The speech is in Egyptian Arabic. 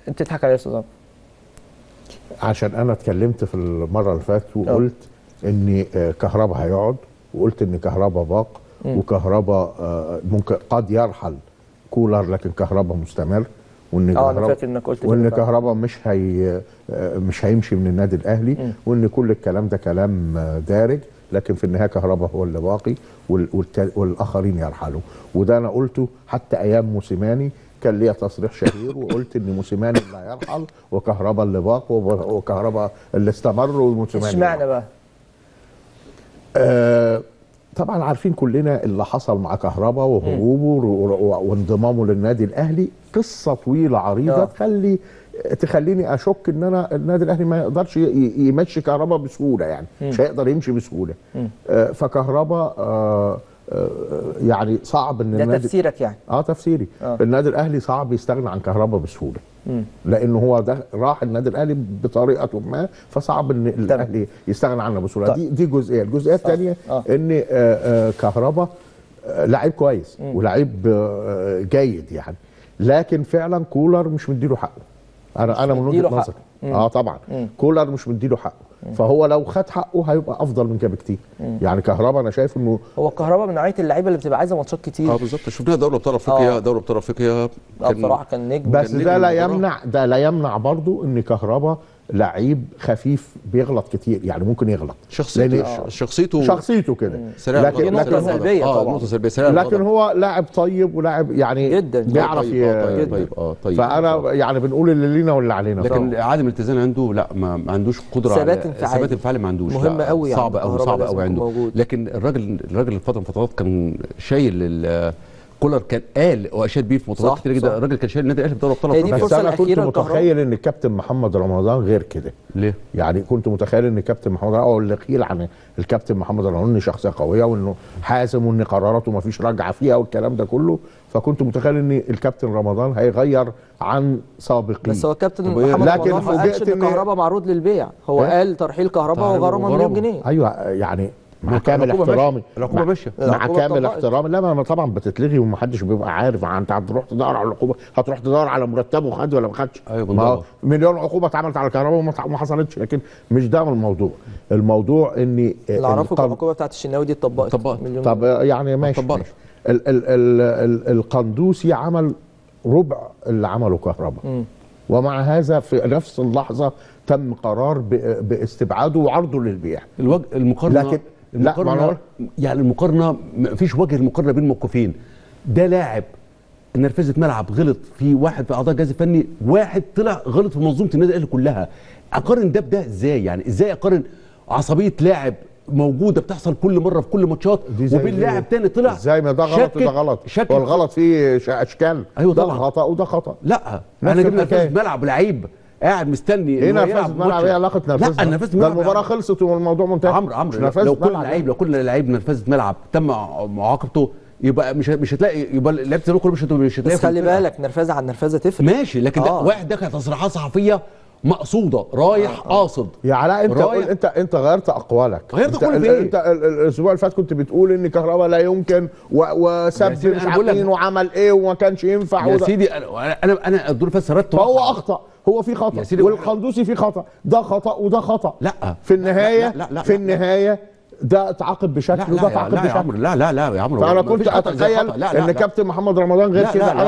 انت تضحك عليا يا استاذ عمرو. عشان انا اتكلمت في المره اللي فاتت وقلت ان آه، كهربا هيقعد وقلت ان كهربا باق وكهربا آه، ممكن قد يرحل كولر لكن كهربا مستمر وان اه انا كهربا فاكر انك قلت وان كده فعلا. كهربا مش هي آه، مش هيمشي من النادي الاهلي وان كل الكلام ده كلام آه، دارج لكن في النهايه كهربا هو اللي باقي وال- والت- والاخرين يرحلوا وده انا قلته حتى ايام موسيماني كان ليا تصريح شهير وقلت ان موسيماني اللي هيرحل وكهربا اللي باق وب- وكهربا اللي استمر وموسيماني اللي اشمعنى بقى؟ آه، طبعا عارفين كلنا اللي حصل مع كهربا وهروبه ور- ور- وانضمامه للنادي الاهلي قصه طويله عريضه آه. تخلي تخليني اشك ان انا النادي الاهلي ما يقدرش ي- يمشي كهربا بسهوله يعني مش هيقدر يمشي بسهوله آه، فكهربا آه، آه، يعني صعب ان ده النادي تفسيرك يعني اه تفسيري آه. آه. النادي الاهلي صعب يستغنى عن كهربا بسهوله لانه هو ده راح النادي الاهلي بطريقه ما فصعب ان الاهلي يستغنى عنه بسهوله طيب. دي دي جزئيه الجزئيه الثانيه آه. ان آه، آه، كهربا آه، لعيب كويس ولعيب آه، جيد يعني لكن فعلا كولر مش مديله حقه انا انا من مديله وجهه حقه. نظري اه طبعا كولر مش مديله حقه فهو لو خد حقه هيبقى افضل من كده بكتير يعني كهربا انا شايف انه هو الكهرباء من نوعيه اللعيبه اللي بتبقى عايزه ماتشات كتير اه بالظبط شفناها دوري ابطال افريقيا آه. دوري ابطال افريقيا اه بصراحه كان نجم بس كان ده نجم لا المباراة. يمنع ده لا يمنع برضو ان كهربا لعيب خفيف بيغلط كتير يعني ممكن يغلط شخصيته لأن- شخصيته شخصيته كده سريع لكن الغضب، نقطة سريع لكن الغضب. سلبية اه طبعا. نقطه سلبيه سريع لكن الغضب. هو لاعب طيب ولاعب يعني جدا. بيعرف طيب، ي- اه طيب جدا. طيب اه طيب فانا يعني بنقول اللي لينا واللي علينا لكن طبعا. عدم الاتزان عنده لا ما, ما عندوش قدره ثبات على انفعالي. ثبات انفعالي ما عندوش مهم لا، قوي يعني صعب قوي كهربا صعب لازم قوي عنده يكون موجود. لكن الراجل الراجل الفتره من فترات كان شايل ال- كولر كان قال واشاد بيه في صح، ماتشات كتير صح. جدا الراجل كان شايل النادي الاهلي في دوري ابطال هي دي افريقيا بس الفرصة انا كنت الأخيرة لكهربا. متخيل ان الكابتن محمد رمضان غير كده ليه؟ يعني كنت متخيل ان الكابتن محمد رمضان او اللي قيل عن الكابتن محمد رمضان انه شخصيه قويه وانه حازم وان قراراته ما فيش رجعه فيها والكلام ده كله فكنت متخيل ان الكابتن رمضان هيغير عن سابقيه بس هو الكابتن طب إيه؟ محمد لكن رمضان ما قالش فوجئت ان إن- كهربا معروض للبيع هو إيه؟ قال ترحيل كهربا ترحيل وغرامه وغرامة. مليون جنيه ايوه يعني مع كامل العقوبة ماشية. احترامي العقوبة مع- ماشية. مع العقوبة كامل اتطبقت. احترامي لا ما طبعا بتتلغي ومحدش بيبقى عارف ما انت هتروح تدور على العقوبه هتروح تدور على مرتبه خد ولا ما خدش أيوة ما هو بندور. مليون عقوبه اتعملت على الكهرباء وما وما حصلتش لكن مش ده الموضوع الموضوع ان اللي اعرفه القن- العقوبه بتاعت الشناوي دي اتطبقت اتطبقت. مليون طب يعني ماشي, طبقش. ماشي. ال ال ال ال القندوسي عمل ربع اللي عمله كهرباء ومع هذا في نفس اللحظه تم قرار ب- باستبعاده وعرضه للبيع الوجه المقارنه لكن- لا، ما المقارنه أنا- يعني المقارنه ما فيش وجه المقارنه بين موقفين ده لاعب نرفزه ملعب غلط في واحد في اعضاء الجهاز الفني واحد طلع غلط في منظومه النادي الاهلي كلها اقارن ده بده ازاي يعني ازاي اقارن عصبيه لاعب موجوده بتحصل كل مره في كل ماتشات دي زي وبين دي. لاعب تاني طلع ازاي ما ده غلط شكك- وده غلط شكك هو الغلط فيه ش- اشكال أيوة ده طبعا. خطا وده خطا لا نفس انا جبت الحكاية. نرفزه ملعب لعيب قاعد مستني ايه إن هو نرفزه يلعب ملعب ماتش. ايه علاقه نرفزه لا نرفزه ده ملعب المباراه يعني. خلصت والموضوع منتهي عمرو عمرو مش لو نرفزه كل ملعب. لعيب لو كل لعيب نرفزه ملعب تم معاقبته يبقى مش مش هتلاقي يبقى لعيبه الزمالك كله مش هت- مش هتلاقي بس خلي في الفرقة. بالك نرفزه عن نرفزه تفرق ماشي لكن ده آه. واحد ده كانت تصريحات صحفيه مقصوده رايح قاصد يا علاء انت رايح- قول انت انت غيرت اقوالك غيرت انت أقوالي ال- في إيه؟ انت ال- ال- الاسبوع اللي فات كنت بتقول ان كهربا لا يمكن و- وسب يا سيدي مش أنا عارف بقول لك- مين وعمل ايه وما كانش ينفع يا وده. سيدي انا انا انا الدور اللي فات سردت فهو واحد. اخطا هو في خطا يا سيدي والقندوسي في خطا ده خطا وده خطا لا. في النهايه لا، لا، لا، في لا. النهايه ده اتعاقب لا بشكل لا وده يا- اتعاقب لا يا بشكل عمرو لا لا لا يا عمرو فانا مفيش كنت خطأ زي اتخيل خطأ. لا لا ان لا. كابتن محمد رمضان غير لا، كده لا، لا.